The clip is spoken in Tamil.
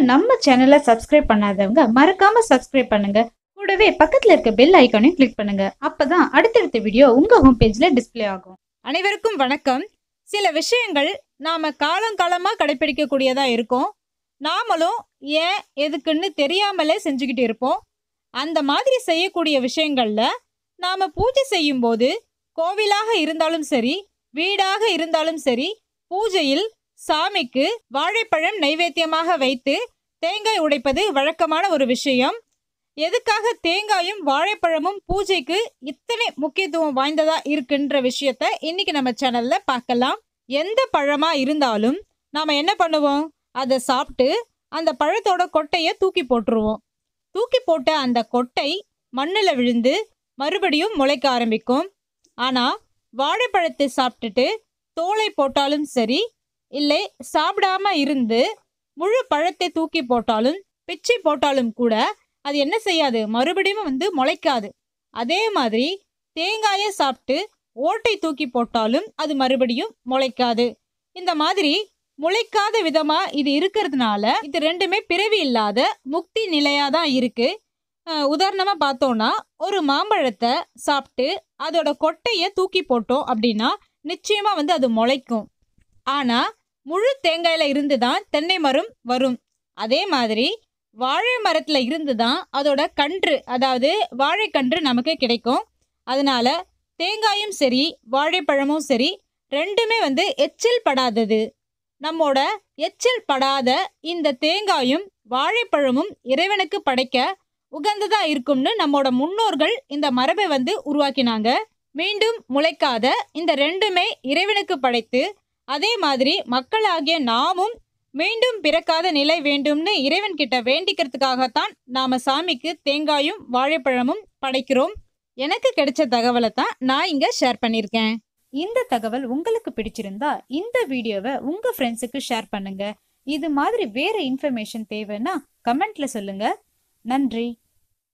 இன்னும் நம்ம சேனலை சப்ஸ்கிரைப் பண்ணாதவங்க மறக்காம சப்ஸ்கிரைப் பண்ணுங்க கூடவே பக்கத்துல இருக்க பெல் ஐக்கானையும் கிளிக் பண்ணுங்க அப்பதான் அடுத்தடுத்த வீடியோ உங்க ஹோம் பேஜ்ல டிஸ்ப்ளே ஆகும் அனைவருக்கும் வணக்கம் சில விஷயங்கள் நாம காலங்காலமாக கடைப்பிடிக்கக்கூடியதா இருக்கும் நாமளும் ஏன் எதுக்குன்னு தெரியாமலே செஞ்சுக்கிட்டு இருப்போம் அந்த மாதிரி செய்யக்கூடிய விஷயங்கள்ல நாம பூஜை செய்யும்போது கோவிலாக இருந்தாலும் சரி வீடாக இருந்தாலும் சரி பூஜையில் சாமிக்கு வாழைப்பழம் நைவேத்தியமாக வைத்து தேங்காய் உடைப்பது வழக்கமான ஒரு விஷயம் எதுக்காக தேங்காயும் வாழைப்பழமும் பூஜைக்கு இத்தனை முக்கியத்துவம் வாய்ந்ததா இருக்குன்ற விஷயத்த இன்னைக்கு நம்ம சேனல்ல பார்க்கலாம் எந்த பழமா இருந்தாலும் நாம என்ன பண்ணுவோம் அதை சாப்பிட்டு அந்த பழத்தோட கொட்டையை தூக்கி போட்டுருவோம் தூக்கி போட்ட அந்த கொட்டை மண்ணில் விழுந்து மறுபடியும் முளைக்க ஆரம்பிக்கும் ஆனா வாழைப்பழத்தை சாப்பிட்டுட்டு தோலை போட்டாலும் சரி இல்லை சாப்பிடாம இருந்து முழு பழத்தை தூக்கி போட்டாலும் பிச்சை போட்டாலும் கூட அது என்ன செய்யாது மறுபடியும் வந்து முளைக்காது அதே மாதிரி தேங்காயை சாப்பிட்டு ஓட்டை தூக்கி போட்டாலும் அது மறுபடியும் முளைக்காது இந்த மாதிரி முளைக்காத விதமா இது இருக்கிறதுனால இது ரெண்டுமே பிறவி இல்லாத முக்தி நிலையா தான் இருக்கு அஹ் உதாரணமா பார்த்தோம்னா ஒரு மாம்பழத்தை சாப்பிட்டு அதோட கொட்டையை தூக்கி போட்டோம் அப்படின்னா நிச்சயமா வந்து அது முளைக்கும் ஆனா முழு தேங்காயில இருந்து தான் தென்னை மரம் வரும் அதே மாதிரி வாழை மரத்துல இருந்து தான் அதோட கன்று அதாவது வாழைக்கன்று நமக்கு கிடைக்கும் அதனால தேங்காயும் சரி வாழைப்பழமும் சரி ரெண்டுமே வந்து எச்சில் படாதது நம்மோட எச்சில் படாத இந்த தேங்காயும் வாழைப்பழமும் இறைவனுக்கு படைக்க உகந்ததா இருக்கும்னு நம்மோட முன்னோர்கள் இந்த மரபை வந்து உருவாக்கினாங்க மீண்டும் முளைக்காத இந்த ரெண்டுமே இறைவனுக்கு படைத்து அதே மாதிரி மக்களாகிய நாமும் மீண்டும் பிறக்காத நிலை வேண்டும்னு இறைவன் கிட்ட வேண்டிக்கிறதுக்காகத்தான் நாம சாமிக்கு தேங்காயும் வாழைப்பழமும் படைக்கிறோம் எனக்கு கிடைச்ச தகவலை தான் நான் இங்க ஷேர் பண்ணியிருக்கேன் இந்த தகவல் உங்களுக்கு பிடிச்சிருந்தா இந்த வீடியோவை உங்க ஃப்ரெண்ட்ஸுக்கு ஷேர் பண்ணுங்க இது மாதிரி வேற இன்ஃபர்மேஷன் தேவைன்னா கமெண்ட்ல சொல்லுங்க நன்றி